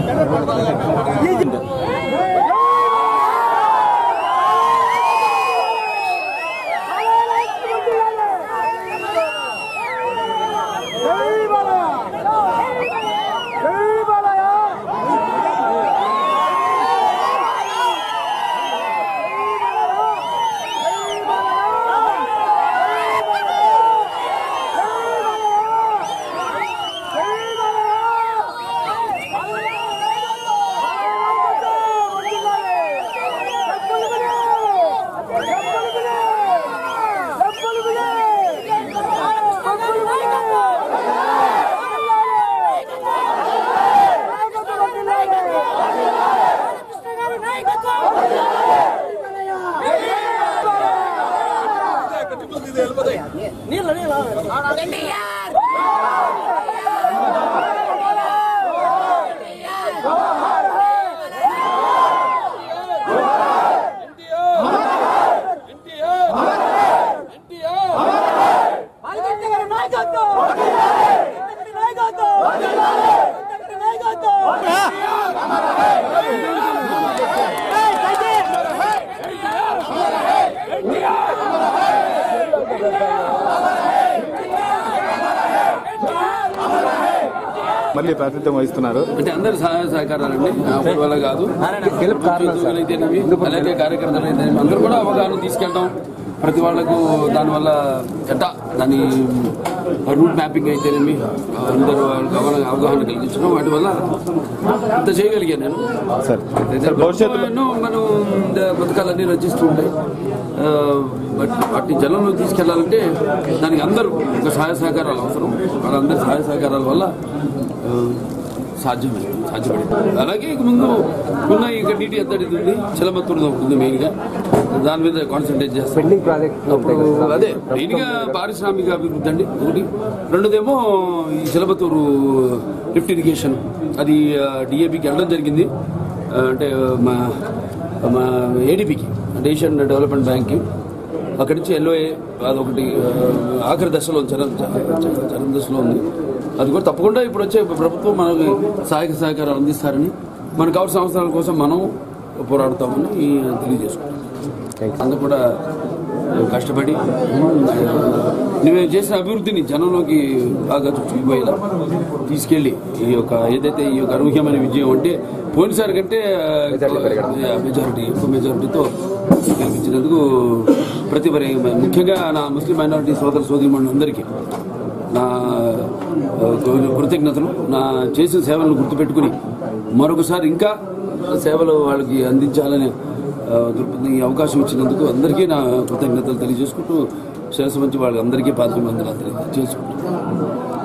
మళ్ళీ ప్రాతినిధ్యం వహిస్తున్నారు అంటే అందరు సహాయ సహకారాలండి నా ఒకరి వల్ల కాదు ఉద్యోగులైతేనేమి, అలాగే కార్యకర్తలు అయితేనేమి అందరూ కూడా అవగాహన తీసుకెళ్ళడం ప్రతి వాళ్ళకు దానివల్ల ఎట్టా దాని రూట్ మ్యాపింగ్ అయితేనేమి అందరూ వాళ్ళకి అవగాహన అవగాహన కలిగించడం వాటి వల్ల ఇంత చేయగలిగాను నేను సార్ సార్ భవిష్యత్తులో ఎన్నో మనం ద- పథకాలన్నీ రచిస్తూ ఉంటాయి ఆ, బట్ వాటి జనంలో తీసుకెళ్లాలంటే దానికి అందరూ ఒక సహాయ సహకారాలు అవసరం వాళ్ళందరి సహాయ సహకారాల వల్ల ఆ, సాధ్యమైంది సాధ్యపడింది అలాగే ఇక ముందు ఉన్న ఇక నీటి ఎత్తడిది ఉంది చిలమత్తూరుది ఒకటి ఉంది మెయిన్ గా దాని మీద కాన్సన్ట్రేట్ చేస్తాం అప్పుడు అదే మెయిన్ గా పారిశ్రామిక అభివృద్ధి అండి ఒకటి రెండోదేమో ఈ చిలబత్తూరు లిఫ్ట్ ఇరిగేషన్ అది డిఏపికి వెళ్ళడం జరిగింది ఆ, అంటే మా మా ఏడీపీకి అంటే ఏషియన్ డెవలప్మెంట్ బ్యాంక్కి అక్కడి నుంచి ఎల్ఓఏ అదొకటి ఆ, ఆఖరి దశలో చరం చ- చరం దశలో ఉంది అది కూడా తప్పకుండా ఇప్పుడు వచ్చే ప్రభుత్వం మనకి సహాయక సహకారాలు అందిస్తారని మనకు కావాల్సిన అవసరాల కోసం మనం పోరాడుతామని తెలియజేసుకుంటాం అందరూ కూడా కష్టపడి నువ్వు చేసిన అభివృద్ధిని జనంలోకి బాగా చూపిపోయేలా తీసుకెళ్లి ఈ యొక్క ఏదైతే ఈ యొక్క అనూహ్యమైన విజయం అంటే పోయినసారి కంటే మెజారిటీ ఎక్కువ మెజారిటీతో గెలిపించినందుకు ప్రతి ఒక్కరి ముఖ్యంగా నా ముస్లిం మైనారిటీ సోదర సోదరి అందరికీ నా ఆ, కృతజ్ఞతలు నా చేసిన సేవలను గుర్తుపెట్టుకుని మరొకసారి ఇంకా సేవలు వాళ్ళకి అందించాలని ఆ, దృక్పథం ఈ అవకాశం ఇచ్చినందుకు అందరికీ నా కృతజ్ఞతలు తెలియజేసుకుంటూ శిరస్సు మంచి వాళ్ళకి అందరికీ పాత్ర తెలియజేసుకుంటాను